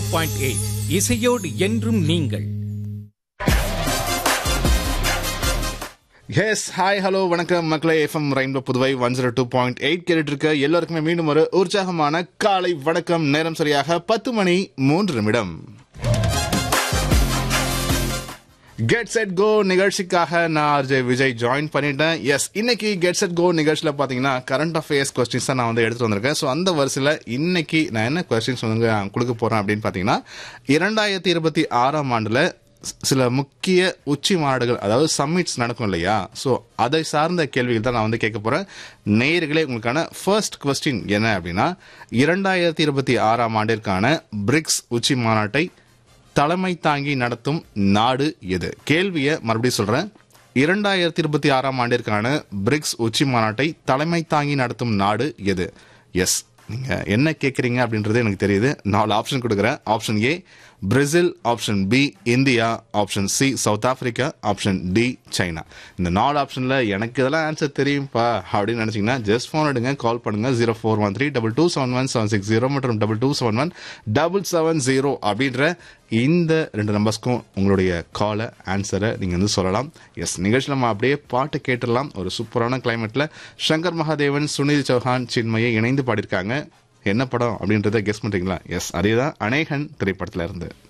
point eight இசையோடு என்றும் நீங்கள் எஸ் ஹாய் ஹலோ வணக்கம் மக்களே FM Rainbow Puduvai one zero two point eight கேட்டுட்டு இருக்க எல்லாருக்குமே மீண்டும் ஒரு உற்சாகமான காலை வணக்கம் நேரம் சரியாக பத்து மணி மூன்று நிமிடம் கெட் செட் கோ நிகழ்ச்சிக்காக நான் ஆர்ஜே விஜய் ஜாயின் பண்ணிட்டேன் எஸ் இன்னைக்கு கெட் செட் கோ நிகழ்ச்சியில் பார்த்தீங்கன்னா கரண்ட் அஃபேர்ஸ் கொஸ்டின்ஸ் தான் நான் வந்து எடுத்துட்டு வந்திருக்கேன் ஸோ அந்த வரிசையில் இன்னைக்கு நான் என்ன கொஸ்டின்ஸ் வந்து கொடுக்க போறேன் அப்படின்னு பார்த்தீங்கன்னா இரண்டாயிரத்தி இருபத்தி ஆறாம் ஆண்டில் சில முக்கிய உச்சி மாநாடுகள் அதாவது சம்மிட்ஸ் நடக்கும் இல்லையா ஸோ அதை சார்ந்த கேள்விகள் தான் நான் வந்து கேட்க போறேன் நேயர்களே உங்களுக்கான ஃபர்ஸ்ட் கொஸ்டின் என்ன அப்படின்னா இரண்டாயிரத்தி இருபத்தி ஆறாம் ஆண்டிற்கான பிரிக்ஸ் உச்சி மாநாட்டை தலைமை தாங்கி நடத்தும் நாடு எது கேள்வியை மறுபடியும் சொல்றேன் இரண்டாயிரத்தி இருபத்தி ஆறாம் ஆண்டிற்கான பிரிக்ஸ் உச்சி மாநாட்டை தலைமை தாங்கி நடத்தும் நாடு எது எஸ் நீங்க என்ன கேட்குறீங்க அப்படின்றது எனக்கு தெரியுது நாலு ஆப்ஷன் கொடுக்குறேன் option A Brazil option B India option C South Africa option D China இந்த நாலு ஆப்ஷன்ல எனக்கு இதெல்லாம் ஆன்சர் தெரியும்ப்பா அப்படின்னு நினைச்சீங்கன்னா ஜஸ்ட் ஃபோன் எடுங்க கால் பண்ணுங்க zero four one three double two seven one seven six zero மற்றும் double two seven one double seven zero அப்படின்ற இந்த ரெண்டு நம்பர்ஸ்க்கும் உங்களுடைய காலை ஆன்சரை நீங்கள் வந்து சொல்லலாம் எஸ் நிகழ்ச்சியில் நம்ம அப்படியே பாட்டு கேட்டுடலாம் ஒரு சூப்பரான கிளைமேட்டில் சங்கர் மகாதேவன் சுனில் சௌஹான் சின்மயை இணைந்து பாடியிருக்காங்க என்ன படம் அப்படின்றத கெஸ் பண்ணுறீங்களா எஸ் அதே தான் அநேகன் திரைப்படத்தில் இருந்து